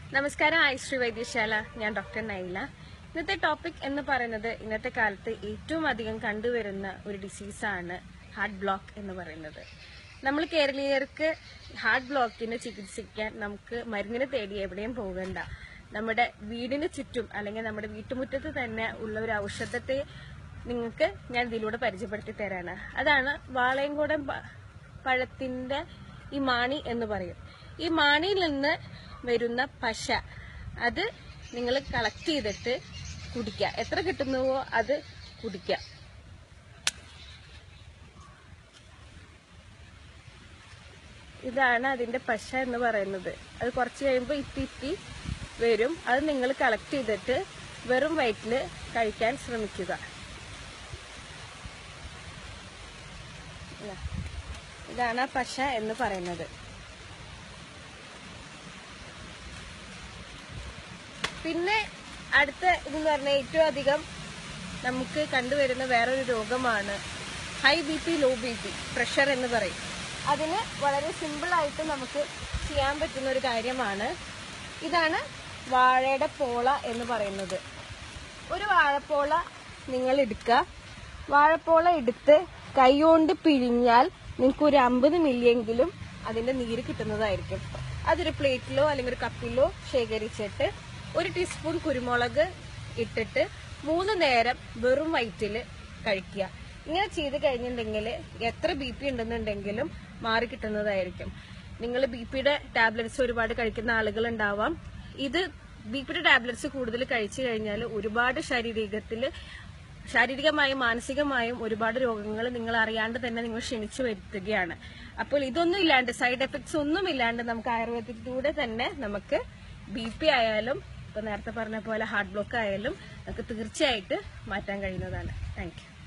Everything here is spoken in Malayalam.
നമസ്കാരം ഐശ്രീ വൈദ്യശാല ഞാൻ ഡോക്ടർ നൈല ഇന്നത്തെ ടോപ്പിക് എന്ന് പറയുന്നത് ഇന്നത്തെ കാലത്ത് ഏറ്റവും അധികം കണ്ടുവരുന്ന ഒരു ഡിസീസാണ് ഹാർട്ട് ബ്ലോക്ക് എന്ന് പറയുന്നത് നമ്മൾ കേരളീയർക്ക് ഹാർട്ട് ബ്ലോക്കിന് ചികിത്സിക്കാൻ നമുക്ക് മരുന്നിനെ തേടി എവിടെയും പോകണ്ട നമ്മുടെ വീടിന് ചുറ്റും അല്ലെങ്കിൽ നമ്മുടെ വീട്ടുമുറ്റത്ത് തന്നെ ഉള്ള ഒരു ഔഷധത്തെ നിങ്ങൾക്ക് ഞാൻ ഇതിലൂടെ പരിചയപ്പെടുത്തി തരാണ് അതാണ് വാളയംകുടം പ- പഴത്തിന്റെ ഈ മാണി എന്ന് പറയും ഈ മാണിയിൽ നിന്ന് വരുന്ന പശ അത് നിങ്ങൾ കളക്ട് ചെയ്തിട്ട് കുടിക്കുക എത്ര കിട്ടുന്നുവോ അത് കുടിക്കുക ഇതാണ് അതിന്റെ പശ എന്ന് പറയുന്നത് അത് കുറച്ച് കഴിയുമ്പോൾ ഇത്തി ഇത്തി വരും അത് നിങ്ങൾ കളക്ട് ചെയ്തിട്ട് വെറും വയറ്റിൽ കഴിക്കാൻ ശ്രമിക്കുക ഇതാ. ഇതാണ് ആ പശ എന്ന് പറയുന്നത് പിന്നെ അടുത്ത ഇതെന്ന് പറഞ്ഞാൽ ഏറ്റവും അധികം നമുക്ക് കണ്ടുവരുന്ന വേറൊരു രോഗമാണ് high B P low B P pressure എന്ന് പറയും അതിന് വളരെ സിമ്പിൾ ആയിട്ട് നമുക്ക് ചെയ്യാൻ പറ്റുന്ന ഒരു കാര്യമാണ് ഇതാണ് വാഴയുടെ പോള എന്ന് പറയുന്നത് ഒരു വാഴപ്പോള നിങ്ങൾ എടുക്കുക വാഴപ്പോള എടുത്ത് കൈകൊണ്ട് പിഴിഞ്ഞാൽ നിങ്ങൾക്ക് ഒരു അമ്പത് മില്ലിയെങ്കിലും അതിന്റെ നീര് കിട്ടുന്നതായിരിക്കും അതൊരു പ്ലേറ്റിലോ അല്ലെങ്കിൽ ഒരു കപ്പിലോ ശേഖരിച്ചിട്ട് ഒരു ടീസ്പൂൺ കുരുമുളക് ഇട്ടിട്ട് മൂന്ന് നേരം വെറും വയറ്റില് കഴിക്കുക ഇങ്ങനെ ചെയ്ത് കഴിഞ്ഞിട്ടുണ്ടെങ്കിൽ എത്ര ബി പി ഉണ്ടെന്നുണ്ടെങ്കിലും മാറി കിട്ടുന്നതായിരിക്കും നിങ്ങൾ ബി പിയുടെ ടാബ്ലറ്റ്സ് ഒരുപാട് കഴിക്കുന്ന ആളുകൾ ഉണ്ടാവാം ഇത് ബി പിയുടെ ടാബ്ലറ്റ്സ് കൂടുതൽ കഴിച്ചു കഴിഞ്ഞാൽ ഒരുപാട് ശാരീരികത്തിൽ ശാരീരികമായും മാനസികമായും ഒരുപാട് രോഗങ്ങൾ നിങ്ങൾ അറിയാണ്ട് തന്നെ നിങ്ങൾ ക്ഷണിച്ചു വരുത്തുകയാണ് അപ്പോൾ ഇതൊന്നും ഇല്ലാണ്ട് സൈഡ് എഫക്ട്സ് ഒന്നും ഇല്ലാണ്ട് നമുക്ക് ആയുർവേദത്തിലൂടെ തന്നെ നമുക്ക് ബി പി ആയാലും ഇപ്പൊ നേരത്തെ പറഞ്ഞ പോലെ ഹാർട്ട് ബ്ലോക്ക് ആയാലും നമുക്ക് തീർച്ചയായിട്ട് മാറ്റാൻ കഴിയുന്നതാണ് താങ്ക് യു